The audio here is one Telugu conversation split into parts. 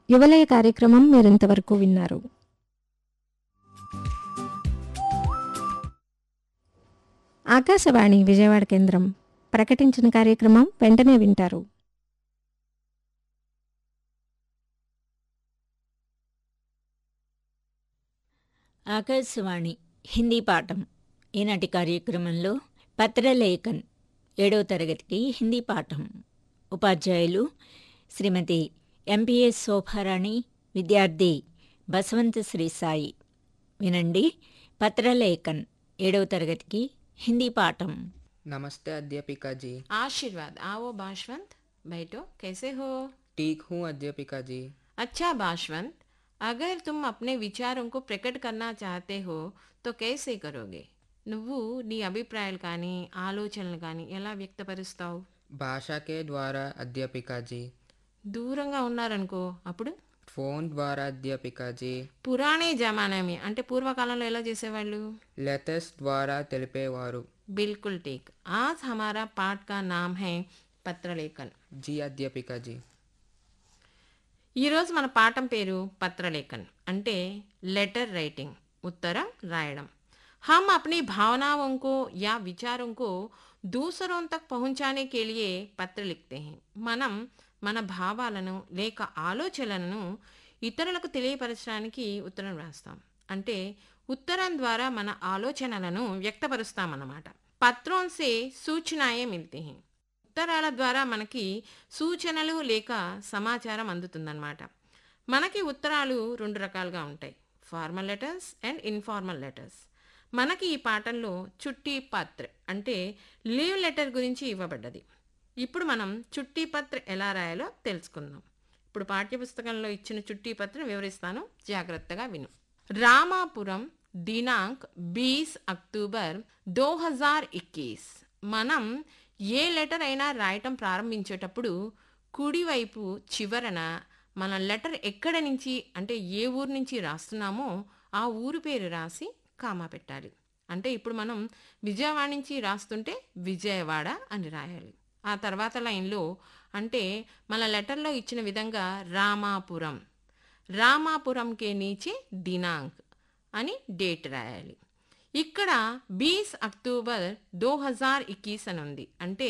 యువలయ కార్యక్రమం మీరింతవరకు విన్నారు ఆకాశవాణి విజయవాడ కేంద్రం ప్రకటించిన కార్యక్రమం వెంటనే వింటారు ఆకాశవాణి హిందీ పాఠం ఈనాటి కార్యక్రమంలో పత్రలేఖన్ ఏడవ తరగతికి హిందీ పాఠం ఉపాధ్యాయులు శ్రీమతి ఎంపీఎస్ శోభారాణి విద్యార్థి బసవంత శ్రీ సాయి వినండి పత్రలేఖన్ ఏడవ తరగతికి హిందీ పాఠం नमस्ते अध्यापिका जी आशीर्वाद आओ बाशवंत बैठो कैसे हो ठीक हूँ अध्यापिका जी अच्छा बाशवंत अगर तुम अपने विचारों को प्रकट करना चाहते हो तो कैसे करोगे నువ్వు నీ అభిప్రాయాలు కానీ ఆలోచనలు కానీ ఎలా వ్యక్తపరుస్తావు భాష के द्वारा अध्यापिका जी దూరంగా ఉన్నారనుకో అప్పుడు फोन द्वारा अध्यापिका जी పురాణే జమానామి అంటే పూర్వకాలంలో ఎలా చేసేవాళ్ళు लेटेस्ट द्वारा తెలిపేవారు बिल्कुल ठीक आज हमारा पाठ का नाम है పత్రలేఖన్ जी अध्यापिका जी ఈరోజు మన పాఠం పేరు పత్రలేఖన్ అంటే లెటర్ రైటింగ్ ఉత్తరం రాయడం हम अपनी भावनाओं को या विचारों को दूसरों तक पहुंचाने के लिए పత్ర लिखते हैं మనం మన భావాలను లేక ఆలోచనలను ఇతరులకు తెలియపరచడానికి ఉత్తరం రాస్తాం అంటే ఉత్తరం ద్వారా మన ఆలోచనలను వ్యక్తపరుస్తామన్నమాట పత్రం సే సూచనాయే మిల్తే हैं ఉత్తరాల ద్వారా మనకి సూచనలు లేక సమాచారం అందుతుందన్నమాట మనకి ఉత్తరాలు రెండు రకాలుగా ఉంటాయి formal letters and informal letters మనకి ఈ పాఠంలో చుట్టి పత్ర అంటే లీవ్ లెటర్ గురించి ఇవ్వబడ్డది ఇప్పుడు మనం చుట్టి పత్ర ఎలా రాయాలో తెలుసుకుందాం ఇప్పుడు పాఠ్యపుస్తకంలో ఇచ్చిన చుట్టి పత్ర వివరిస్తాను జాగ్రత్తగా విను రామాపురం దినాంక్ బీస్ అక్టోబర్ దో హజార్ ఇక్కీస్ మనం ఏ లెటర్ అయినా రాయటం ప్రారంభించేటప్పుడు కుడివైపు చివరన మన లెటర్ ఎక్కడ నుంచి అంటే ఏ ఊరు నుంచి రాస్తున్నామో ఆ ఊరు పేరు రాసి కామా పెట్టాలి అంటే ఇప్పుడు మనం విజయవాడ నుంచి రాస్తుంటే విజయవాడ అని రాయాలి ఆ తర్వాత లైన్లో అంటే మన లెటర్లో ఇచ్చిన విధంగా రామాపురం రామాపురంకే నీచే దినాంక్ అని డేట్ రాయాలి ఇక్కడ బీస్ అక్టోబర్ దో హజార్ ఇక్కీస్ అని ఉంది అంటే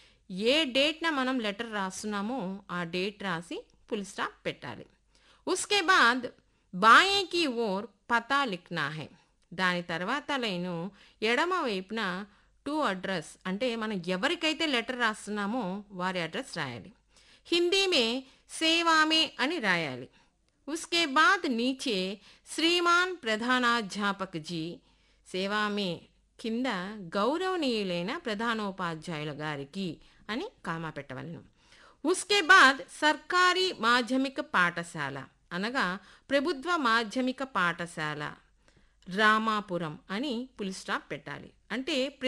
ఏ డేట్న మనం లెటర్ రాస్తున్నామో ఆ డేట్ రాసి ఫుల్ స్టాప్ పెట్టాలి ఉస్కే బాద్ బాయేకి ఓర్ పతా లిఖనా హై దాని తర్వాత లైను ఎడమ వైపున టు అడ్రస్ అంటే మనం ఎవరికైతే లెటర్ రాస్తున్నామో వారి అడ్రస్ రాయాలి హిందీ మే సేవామే అని రాయాలి ఉస్కే బాద్ నీచే శ్రీమాన్ ప్రధానాధ్యాపక్ జీ సేవామే కింద గౌరవనీయులైన ప్రధానోపాధ్యాయుల గారికి అని కామా పెట్టవలను ఉస్కే బాద్ సర్కారీ మాధ్యమిక పాఠశాల అనగా ప్రభుత్వ మాధ్యమిక పాఠశాల రామాపురం అని పులి స్టాప్ పెట్టాలి అంటే